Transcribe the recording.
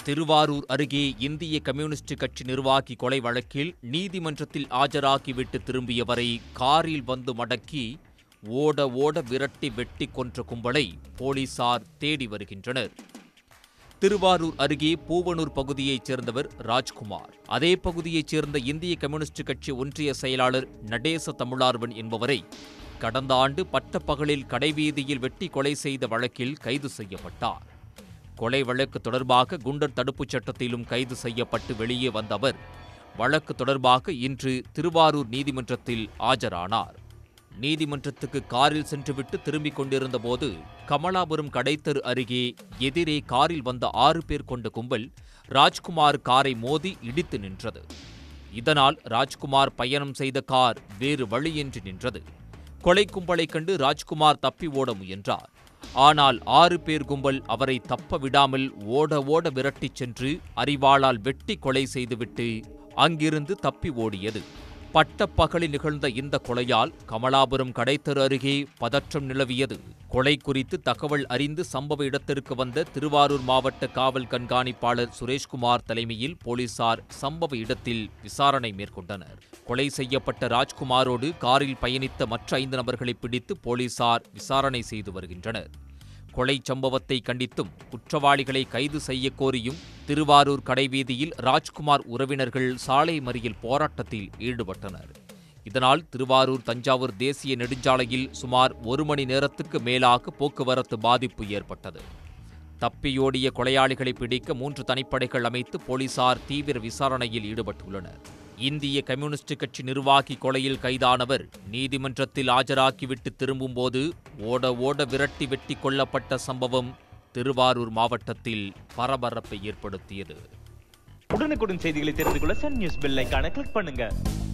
திருவாரூர் அருகே இந்திய கம்யூனிஸ்ட் கட்சி நிர்வாகி கொலை வழக்கில் நீதிமன்றத்தில் ஆஜராகிவிட்டு திரும்பியவரை காரில் வந்து மடக்கி ஓட ஓட விரட்டி வெட்டி கொன்ற கும்பலை போலீசார் தேடி வருகின்றனர் திருவாரூர் அருகே பூவனூர் பகுதியைச் சேர்ந்தவர் ராஜ்குமார் அதே பகுதியைச் சேர்ந்த இந்திய கம்யூனிஸ்ட் கட்சி ஒன்றிய செயலாளர் நடேச தமிழார்வன் என்பவரை கடந்த ஆண்டு பட்டப்பகலில் கடைவீதியில் வெட்டி கொலை செய்த வழக்கில் கைது செய்யப்பட்டார் கொலை வழக்கு தொடர்பாக குண்டர் தடுப்புச் சட்டத்திலும் கைது செய்யப்பட்டு வெளியே வந்த அவர் வழக்கு தொடர்பாக இன்று திருவாரூர் நீதிமன்றத்தில் ஆஜரானார் நீதிமன்றத்துக்கு காரில் சென்றுவிட்டு திரும்பிக் கொண்டிருந்த போது கமலாபுரம் கடைத்தெரு அருகே எதிரே காரில் வந்த ஆறு பேர் கொண்ட கும்பல் ராஜ்குமார் காரை மோதி இடித்து நின்றது இதனால் ராஜ்குமார் பயணம் செய்த கார் வேறு வழியின்றி நின்றது கொலை கும்பலைக் கண்டு ராஜ்குமார் தப்பி ஓட முயன்றார் ஆனால் ஆறு பேர் கும்பல் அவரை தப்ப விடாமல் ஓட ஓட விரட்டிச் சென்று அரிவாளால் வெட்டி கொலை செய்துவிட்டு அங்கிருந்து தப்பி ஓடியது பட்டப்பகலில் நிகழ்ந்த இந்த கொலையால் கமலாபுரம் கடைத்தெரு அருகே பதற்றம் நிலவியது கொலை குறித்து தகவல் அறிந்து சம்பவ இடத்திற்கு வந்த திருவாரூர் மாவட்ட காவல் கண்காணிப்பாளர் சுரேஷ்குமார் தலைமையில் போலீசார் சம்பவ இடத்தில் விசாரணை மேற்கொண்டனர் கொலை செய்யப்பட்ட ராஜ்குமாரோடு காரில் பயணித்த மற்ற ஐந்து நபர்களை பிடித்து போலீசார் விசாரணை செய்து வருகின்றனர் கொலை சம்பவத்தை கண்டித்தும் குற்றவாளிகளை கைது செய்யக் கோரியும் திருவாரூர் கடைவீதியில் ராஜ்குமார் உறவினர்கள் சாலை மறியல் போராட்டத்தில் ஈடுபட்டனர் இதனால் திருவாரூர் தஞ்சாவூர் தேசிய நெடுஞ்சாலையில் சுமார் ஒரு மணி நேரத்துக்கு மேலாக போக்குவரத்து பாதிப்பு ஏற்பட்டது தப்பியோடிய கொலையாளிகளை பிடிக்க மூன்று தனிப்படைகள் அமைத்து போலீசார் தீவிர விசாரணையில் ஈடுபட்டுள்ளனர் இந்திய கம்யூனிஸ்ட் கட்சி நிர்வாகி கொலையில் கைதானவர் நீதிமன்றத்தில் ஆஜராக்கிவிட்டு திரும்பும்போது ஓட ஓட விரட்டி வெட்டி கொல்லப்பட்ட சம்பவம் திருவாரூர் மாவட்டத்தில் பரபரப்பை ஏற்படுத்தியது உடனுக்குடன் செய்திகளை தெரிந்து கொள்ள சன் நியூஸ் பெல் ஐகானை கிளிக் பண்ணுங்க